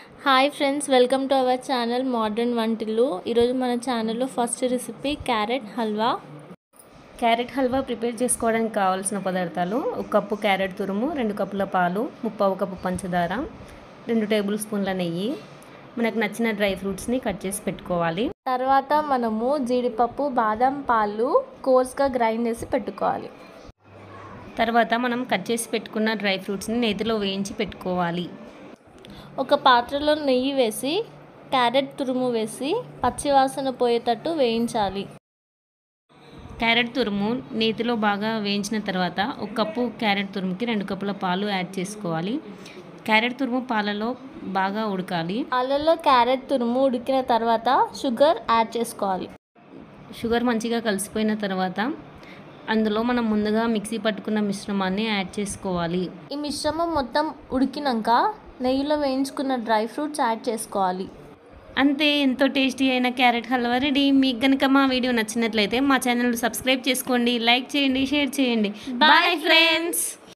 hi friends welcome to our channel modern వంటిల్లు ఈరోజు మన ఛానల్లో first recipe carrot halwa carrot halwa prepare చేసుకోవడానికి కావాల్సిన పదార్థాలు ఒక కప్పు క్యారెట్ తురుము రెండు కప్పుల పాలు ముప్పావు కప్పు పంచదార రెండు టేబుల్ స్పూన్ల నెయ్యి మనకు నచ్చిన డ్రై ఫ్రూట్స్ని కట్ చేసి పెట్టుకోవాలి తర్వాత మనము జీడిపప్పు బాదం పాలు కోర్స్గా గ్రైండ్ చేసి పెట్టుకోవాలి తర్వాత మనం కట్ చేసి పెట్టుకున్న డ్రై ఫ్రూట్స్ని నేతిలో వేయించి పెట్టుకోవాలి ఒక పాత్రలో నెయ్యి వేసి క్యారెట్ తురుము వేసి పచ్చివాసన పోయేటట్టు వేయించాలి క్యారెట్ తురుము నేతిలో బాగా వేయించిన తర్వాత ఒక కప్పు క్యారెట్ తురుముకి రెండు కప్పుల పాలు యాడ్ చేసుకోవాలి క్యారెట్ తురుము పాలలో బాగా ఉడకాలి పాలల్లో క్యారెట్ తురుము ఉడికిన తర్వాత షుగర్ యాడ్ చేసుకోవాలి షుగర్ మంచిగా కలిసిపోయిన తర్వాత అందులో మనం ముందుగా మిక్సీ పట్టుకున్న మిశ్రమాన్ని యాడ్ చేసుకోవాలి ఈ మిశ్రమం మొత్తం ఉడికినాక నెయ్యిలో వేయించుకున్న డ్రై ఫ్రూట్స్ యాడ్ చేసుకోవాలి అంతే ఎంతో టేస్టీ అయిన క్యారెట్ హల్వా రెడీ మీకు కనుక మా వీడియో నచ్చినట్లయితే మా ఛానల్ సబ్స్క్రైబ్ చేసుకోండి లైక్ చేయండి షేర్ చేయండి బాయ్ ఫ్రెండ్స్